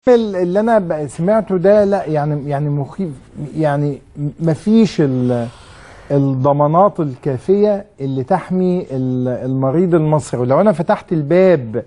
اللي انا ب- سمعته ده لا يعني يعني مخيف يعني مفيش ال- الضمانات الكافيه اللي تحمي ال- المريض المصري ولو انا فتحت الباب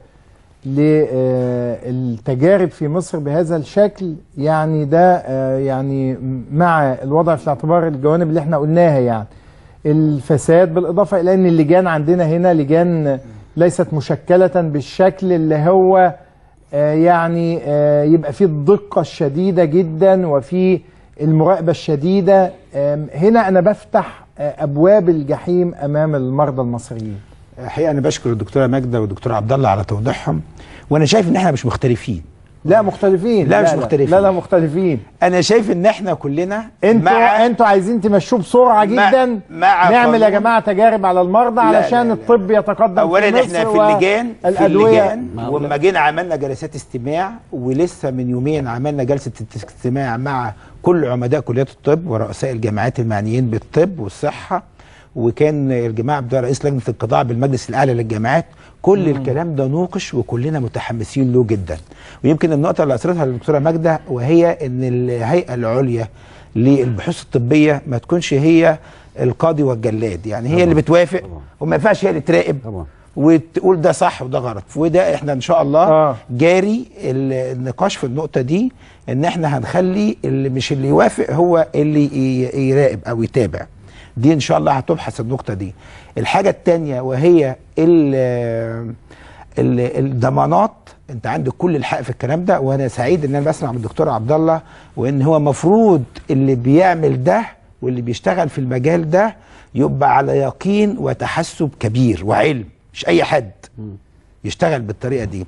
للتجارب في مصر بهذا الشكل يعني ده آه، يعني مع الوضع في الاعتبار الجوانب اللي احنا قلناها يعني الفساد بالاضافه الى ان اللجان عندنا هنا لجان ليست مشكله بالشكل اللي هو آه، يعني آه، يبقى فيه الدقه الشديده جدا وفي المراقبه الشديده آم، هنا انا بفتح آه، ابواب الجحيم امام المرضى المصريين الحقيقه انا بشكر الدكتوره ماجده والدكتور عبد الله على توضيحهم وانا شايف ان احنا مش مختلفين لا مختلفين لا مش مختلفين. لا لا مختلفين انا شايف ان احنا كلنا انتوا مع انتوا عايزين تمشوه بسرعه مع- جدا مع نعمل يا قانون- جماعه تجارب على المرضى لا، علشان لا، لا. الطب يتقدم في اولا مصر احنا في اللجان في والادويه اللجان وما جينا عملنا جلسات استماع ولسه من يومين عملنا جلسه استماع مع كل عمداء كليات الطب ورؤساء الجامعات المعنيين بالطب والصحه وكان الجماعه عبد الله رئيس لجنه القضاء بالمجلس الاعلى للجامعات كل مم. الكلام ده نوقش وكلنا متحمسين له جدا ويمكن النقطه اللي اثرتها الدكتوره ماجده وهي ان الهيئه العليا للبحوث الطبيه ما تكونش هي القاضي والجلاد يعني هي اللي بتوافق وما ينفعش هي اللي تراقب وتقول ده صح وده غلط وده احنا ان شاء الله آه. جاري ال- النقاش في النقطه دي ان احنا هنخلي اللي مش اللي يوافق هو اللي ي- يراقب او يتابع دي ان شاء الله هتبحث النقطه دي الحاجه الثانيه وهي ال- ال- الضمانات انت عندك كل الحق في الكلام ده وانا سعيد ان انا بسمع من الدكتور عبد الله وان هو مفروض اللي بيعمل ده واللي بيشتغل في المجال ده يبقى على يقين وتحسب كبير وعلم مش اي حد يشتغل بالطريقه دي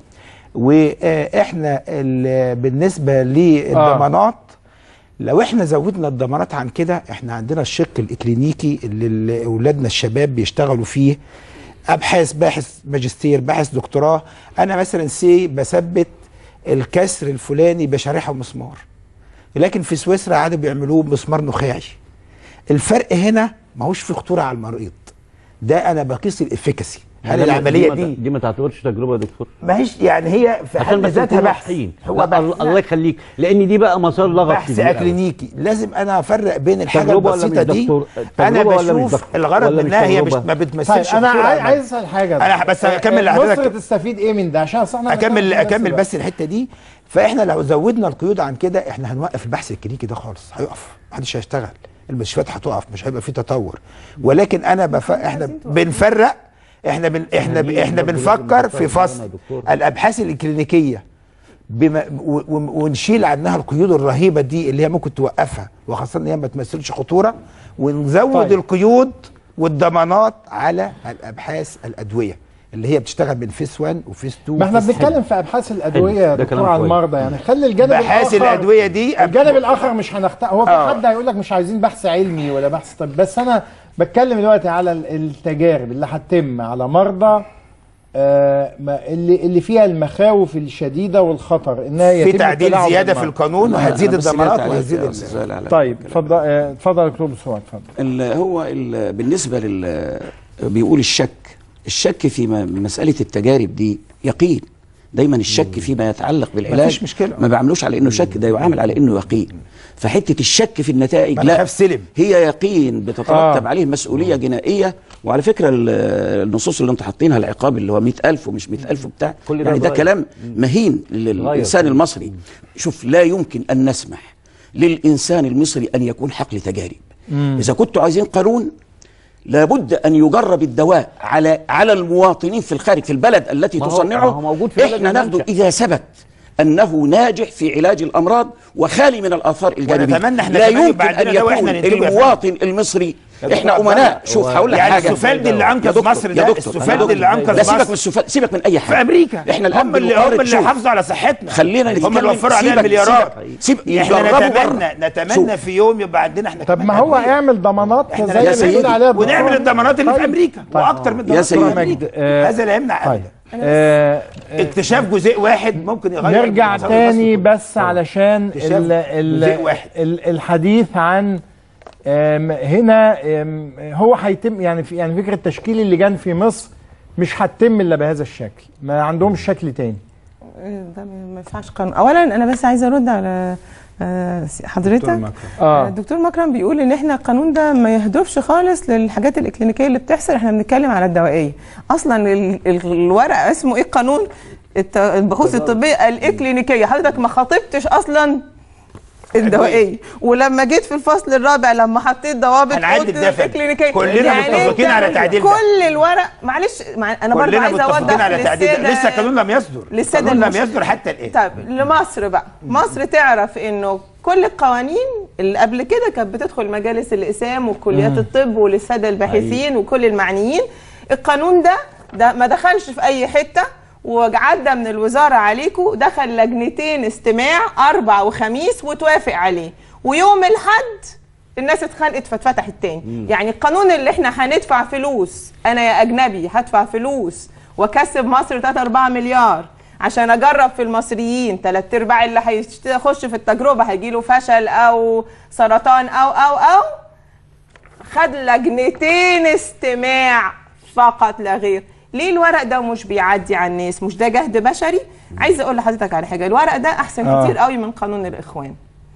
واحنا ال- بالنسبه للضمانات لو احنا زودنا الضمانات عن كده احنا عندنا الشق الاكلينيكي اللي ال- اولادنا الشباب بيشتغلوا فيه ابحاث باحث ماجستير باحث دكتوراه انا مثلا سي بثبت الكسر الفلاني بشريحه ومسمار لكن في سويسرا عادوا بيعملوه بمسمار نخاعي الفرق هنا ماهوش في خطوره على المريض ده انا بقيس الافيكاسي هل لا، العمليه ما- دي دي ما تعتبرش تجربه يا دكتور ما هيش يعني هي في حد عشان بس ذاتها نكون بحث واضحين. هو لا، بحث الله الله يخليك لان دي بقى مسار لغط بحث كبير أوي. اكلينيكي لازم انا افرق بين الحاجه تجربة ولا البسيطه مش دي دكتور؟ انا تجربة ولا مش بشوف دكتور؟ الغرض ولا مش منها هي مش تجربة؟ ما طيب بتمثلش انا خطورة عاي- على عايز اسال حاجه أنا بس أكمل آه، لحضرتك. مصر تستفيد ايه من ده عشان أصل احنا اكمل بنتكلم في اكمل نفس بس الحته دي فاحنا لو زودنا القيود عن كده احنا هنوقف البحث الكلينيكي ده خالص هيقف محدش هيشتغل المستشفيات هتقف مش هيبقى في تطور ولكن انا بف... احنا بنفرق احنا بن... احنا ب... احنا بنفكر في فصل الابحاث الكلينيكيه بما و... و... ونشيل عنها القيود الرهيبه دي اللي هي ممكن توقفها وخاصه ان هي ما تمثلش خطوره ونزود طيب. طيب. القيود والضمانات على الابحاث الادويه اللي هي بتشتغل من فيس 1 وفيس 2 ما احنا وفيس بنتكلم في ابحاث الادويه يا ده دكتور كلام على كويس. المرضى يعني خلي الجانب أبحاث الاخر الأدوية دي- الجانب الاخر مش هنخت هو في آه. حد هيقول لك مش عايزين بحث علمي ولا بحث طب بس انا بتكلم دلوقتي على ال- التجارب اللي هتتم على مرضى آه ما- اللي اللي فيها المخاوف الشديده والخطر انها في يتم تعديل التلاعب زياده في بالمرضى. القانون وهتزيد الضمانات وهتزيد ال- السؤال طيب اتفضل آه، اتفضل يا دكتور بسرعه اتفضل ال- هو ال- بالنسبه لل بيقول الشك الشك في م- مساله التجارب دي يقين دايما الشك فيما يتعلق بالعلاج مفيش مشكلة. ما بعملوش على انه شك ده يعامل على انه يقين فحته الشك في النتائج ما لا نخاف سلم. هي يقين بتترتب آه. آه. عليه مسؤوليه جنائيه وعلى فكره ال- النصوص اللي انتوا حاطينها العقاب اللي هو 100000 ومش 100000 وبتاع كل ده يعني ده اتغير. كلام مهين للانسان غير. المصري شوف لا يمكن ان نسمح للانسان المصري ان يكون حقل تجارب مم. اذا كنتوا عايزين قانون لابد ان يجرب الدواء على على المواطنين في الخارج في البلد التي ما هو- تصنعه ما هو موجود في بلد احنا ناخده المنشأ. اذا ثبت انه ناجح في علاج الامراض وخالي من الاثار الجانبيه ونتمنى إحنا لا كمان يمكن يبقى ان عندنا دواء يكون إحنا ننتجه يا فندم. المواطن المصري يا دكتور احنا عبد امناء الله، شوف هو- هقول لك يعني حاجه السوفالدي اللي يا أنقذ دكتور- مصر يا ده، دكتور، السوفالدي يا دكتور، اللي أنقذ لا سيبك مصر. من السوفالدي سيبك من اي حاجه في امريكا احنا الان هم اللي هم بنقارن- اللي شوف، حافظوا على صحتنا خلينا هم نتكلم اللي وفروا علينا سيبك- المليارات سيبك- سيب احنا يجربوا نتمنى بره. نتمنى شوف. في يوم يبقى عندنا احنا طب ما هو اعمل ضمانات إحنا زي يا اللي سيدي، بيقول عليها الدكتور. ونعمل الضمانات اللي في طيب. امريكا طيب. واكتر من يا الضمانات سيدي. اللي في امريكا آه، هذا لا يمنع طيب. ابدا آه، اكتشاف جزيء واحد ممكن يغير نرجع مسار تاني مصر بس علشان اكتشاف ال ال جزيء واحد. ال الحديث عن آم، هنا آم، هو هيتم يعني في يعني فكره تشكيل اللجان في مصر مش هتتم الا بهذا الشكل ما عندهمش شكل تاني ده ما ينفعش قانون اولا انا بس عايزه ارد على آه، حضرتك آه. الدكتور مكرم بيقول ان احنا القانون ده ما يهدفش خالص للحاجات الاكلينيكيه اللي بتحصل احنا بنتكلم على الدوائيه اصلا ال- ال- الورق اسمه ايه القانون الت- البحوث الطبيه الاكلينيكيه حضرتك ما خاطبتش اصلا الدوائيه ولما جيت في الفصل الرابع لما حطيت ضوابط هنعدل قلت ده يا فندم. اكلينيكيه كلنا متفقين أنت على تعديل ده. كل الورق معلش مع انا برضه كلنا عايزه متفقين اوضح على تعديل للساده لسه القانون لم يصدر للسادة القانون لم المش- يصدر حتى الان طيب لمصر بقى مصر تعرف انه كل القوانين اللي قبل كده كانت بتدخل مجالس الاقسام وكليات الطب وللساده الباحثين وكل المعنيين القانون ده ده ما دخلش في اي حته وعدى من الوزاره عليكم دخل لجنتين استماع اربع وخميس وتوافق عليه ويوم الحد الناس اتخانقت فاتفتحت تاني يعني القانون اللي احنا هندفع فلوس انا يا اجنبي هدفع فلوس واكسب مصر 3 4 مليار عشان اجرب في المصريين تلات ارباع اللي هيخش في التجربه هيجيله فشل او سرطان او او او خد لجنتين استماع فقط لا غير ليه الورق ده مش بيعدي على الناس مش ده جهد بشري عايزه اقول لحضرتك على حاجه الورق ده احسن آه. كتير قوي من قانون الاخوان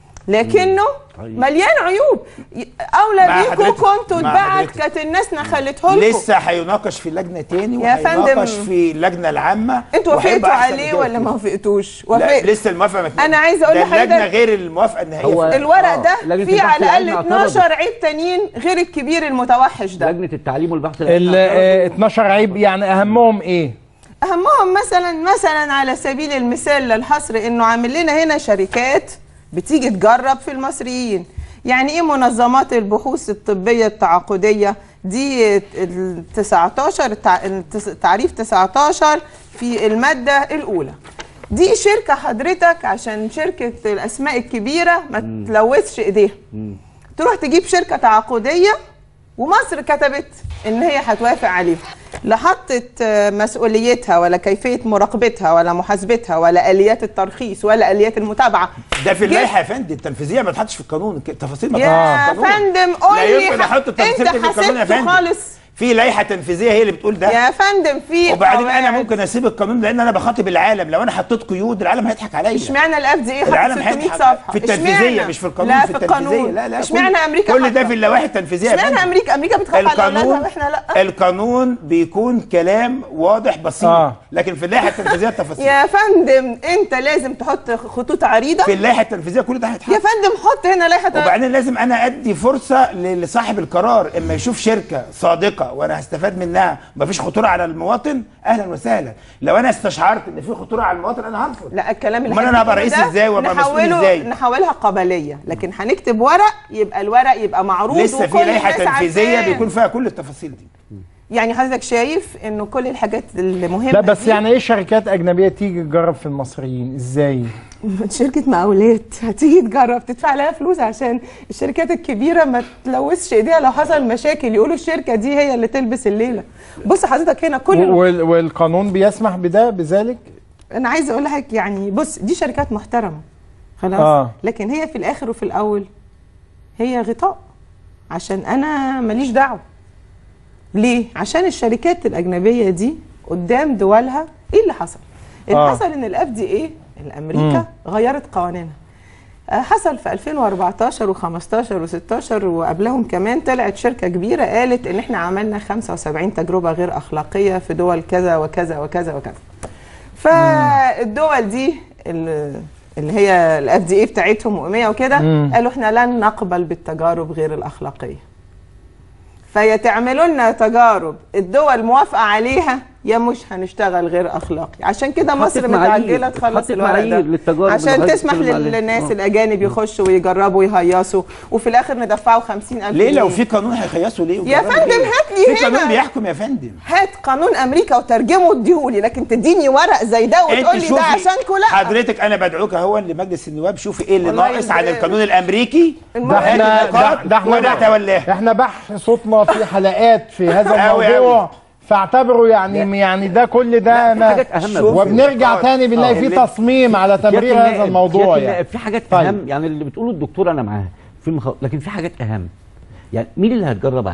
لكنه مليان عيوب ي- اولى مع بيكم حضرتك- كنتوا مع اتبعت حضرتك. كانت الناس نخلته لكم لسه هيناقش في لجنه تاني يا وهيناقش فندم. في اللجنه العامه انتوا وهيبقى وافقتوا أحسن عليه إجابة ولا ما فيه. وافقتوش لا وافقت لسه الموافقه ما أنا عايزة أقول ده لحضرتك- اللجنه غير الموافقه النهائيه هو- في- الورق آه، ده لجنة فيه البحث على الاقل العلمي اعترضت. 12 عيب تانيين غير الكبير المتوحش ده لجنه التعليم والبحث ال العلمي آه، اعترضوا. 12 عيب يعني اهمهم ايه؟ اهمهم مثلا مثلا على سبيل المثال للحصر انه عامل لنا هنا شركات بتيجي تجرب في المصريين يعني ايه منظمات البحوث الطبيه التعاقديه دي ال 19 التع- التس- تعريف 19 في الماده الاولى دي شركه حضرتك عشان شركه الاسماء الكبيره ما تلوثش ايديها تروح تجيب شركه تعاقديه ومصر كتبت ان هي هتوافق عليها لا حطت آه، مسؤوليتها ولا كيفيه مراقبتها ولا محاسبتها ولا اليات الترخيص ولا اليات المتابعه ده في جه- اللائحه يا فندم التنفيذيه ما تحطش في القانون ك- تفاصيل ما يا تحطش في القانون. فندم قول لا لي يمكن ح- احط التفاصيل انت دي في القانون يا حسبته فندم خالص في لائحه تنفيذيه هي اللي بتقول ده يا فندم في وبعدين انا قواعد. ممكن اسيب القانون لان انا بخاطب العالم لو انا حطيت قيود العالم هيضحك عليا اشمعنى الاف دي ايه العالم حط 600 هيضحك صفحه في التنفيذيه اشمعنى؟ مش في القانون لا في في التنفيذيه القانون لا لا اشمعنى كل- امريكا كل ده حاطة؟ في اللوائح التنفيذيه يا اشمعنى فندم. امريكا امريكا بتخاف على اولادها القانون واحنا لا القانون بيكون كلام واضح بسيط آه. لكن في اللائحه التنفيذيه التفاصيل يا فندم انت لازم تحط خطوط عريضه في اللائحه التنفيذيه كل ده يا هيتحط فندم حط هنا لائحه وبعدين لازم انا ادي فرصه ل- لصاحب القرار اما يشوف شركه صادقه وانا هستفاد منها مفيش خطوره على المواطن اهلا وسهلا لو انا استشعرت ان في خطوره على المواطن انا هرفض لا الكلام اللي أمال أنا هبقى هنكتبه رئيس ده إزاي وأبقى مسؤول نحوله- إزاي؟ نحولها قبليه لكن هنكتب ورق يبقى الورق يبقى معروض لسه في وكل لائحه الناس تنفيذيه عارفاه. بيكون فيها كل التفاصيل دي يعني حضرتك شايف انه كل الحاجات المهمه لا بس دي يعني ايه شركات اجنبيه تيجي تجرب في المصريين ازاي؟ شركه مقاولات هتيجي تجرب تدفع لها فلوس عشان الشركات الكبيره ما تلوثش ايديها لو حصل مشاكل يقولوا الشركه دي هي اللي تلبس الليله بص حضرتك هنا كل وال- والقانون بيسمح بده بذلك؟ انا عايزه اقول لك يعني بص دي شركات محترمه خلاص آه. لكن هي في الاخر وفي الاول هي غطاء عشان انا ماليش دعوه ليه عشان الشركات الاجنبيه دي قدام دولها ايه اللي حصل اللي آه. حصل ان الاف دي ايه الامريكا غيرت قوانينها آه، حصل في 2014 و15 و16 وقبلهم كمان طلعت شركه كبيره قالت ان احنا عملنا 75 تجربه غير اخلاقيه في دول كذا وكذا وكذا وكذا فالدول دي ال- اللي هي الاف دي اي بتاعتهم واميه وكده مم. قالوا احنا لن نقبل بالتجارب غير الاخلاقيه فيا تعملوا لنا تجارب الدول موافقه عليها يا مش هنشتغل غير اخلاقي عشان كده مصر حطت معايير- متعجله تخلص حطت الورق معايير ده للتجارب عشان اللي تسمح حضرتك بتتكلم عليها. للناس آه. الاجانب يخشوا ويجربوا يهيصوا وفي الاخر ندفعوا 50000 ليه لو جنيه. في قانون هيخيصوا ليه يا وجربوا فندم ليه؟ هات لي في هنا. قانون بيحكم يا فندم هات قانون امريكا وترجمه اديهولي لكن تديني ورق زي ده وتقول لي ده شوفي، عشانكم لا حضرتك انا بدعوك اهو لمجلس النواب شوفي ايه اللي والله ناقص يد- عن القانون الامريكي الم- ده احنا هات ده, النقاط ده احنا وانا اتولاها احنا بحث صوتنا في حلقات في هذا أوي الموضوع أوي. فاعتبروا يعني يعني ده كل ده في ما حاجات أهم شوف وبنرجع النقاط. تاني بنلاقي آه. في اللي- تصميم على تمرير سيادة هذا النائب، الموضوع سيادة يعني النائب، في حاجات طيب. اهم يعني اللي بتقوله الدكتور انا معاها في المخ... لكن في حاجات اهم يعني مين اللي هتجرب عليه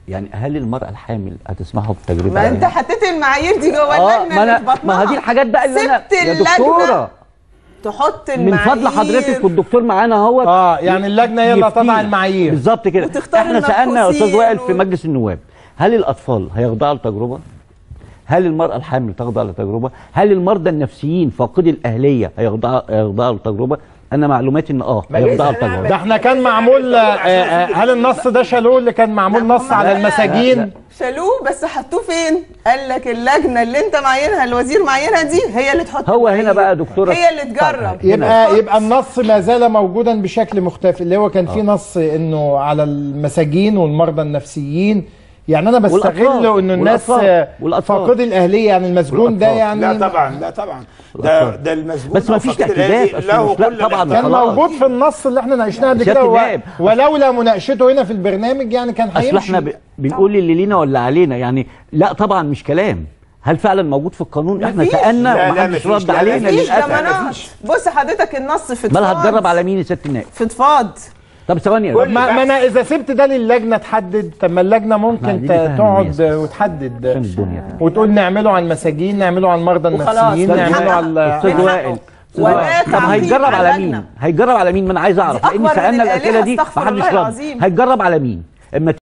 يعني هل المراه الحامل هتسمحوا بتجربه ما انت عليها؟ حطيت المعايير دي جوه اه اللجنه ما اللي في انا بطنها ما هذه الحاجات بقى اللي انا سبت يا اللجنة دكتوره تحط من المعايير فضل حضرتك والدكتور معانا اهوت اه يعني اللجنه هي اللي يفتينا. تضع المعايير بالظبط كده وتختار احنا سالنا يا استاذ المبحوثين وائل في و- مجلس النواب هل الاطفال هيخضعوا لتجربه هل المراه الحامل تخضع لتجربه هل المرضى النفسيين فاقدي الاهليه هيخضعوا هيخضعوا لتجربه انا معلوماتي ان اه هيخضعوا ده لتجربه احنا كان معمول آه، آه، هل النص ده شالوه اللي كان معمول نص على المساجين شالوه بس حطوه فين؟ قال لك اللجنه اللي انت معينها الوزير معينها دي هي اللي تحط هو هنا المعايير. بقى يا دكتورة هي اللي تجرب يبقى يبقى النص ما زال موجودا بشكل مختلف اللي هو كان فيه نص انه على المساجين والمرضى النفسيين يعني انا بستغل والأطفال. انه الناس والأطفال. آه، والأطفال. فاقدي الاهليه يعني المسجون ده والأطفال. يعني لا طبعا لا طبعا ده ده المسجون بس ما أو فيش فقير تأكيدات، الأهلي أصل له مش- لا كل طبعاً. الاحترام. كان خلاص. موجود في النص اللي احنا ناقشناه قبل سيادة كده و- النائب. ولولا مناقشته هنا في البرنامج يعني كان اصل هيمشي احنا ب... بنقول اللي لينا ولا علينا يعني لا طبعا مش كلام هل فعلا موجود في القانون احنا مفيش. سالنا لا، لا، ومحدش مفيش. رد لا، لا، علينا مفيش للاسف ضمانات بص حضرتك النص في امال فضفاض. هتجرب على مين يا ست النائب فضفاض طب ثواني يا كل- دكتور. ما, ما انا اذا سبت ده للجنه تحدد طب ما اللجنه ممكن عايزين ت- نفهم تقعد الناس. وتحدد عشان الدنيا وتقول نعمله على المساجين نعمله على المرضى وخلاص. النفسيين طب نعمله حقق. على استاذ من وائل حقه. أستاذ وائل. ولا طب تعقيب هيتجرب على على مين اللجنة. هيتجرب على مين ما انا عايز اعرف دي لان أكبر سالنا من الاسئله الآلهة، دي استغفر محدش الله رد العظيم. هيتجرب على مين اما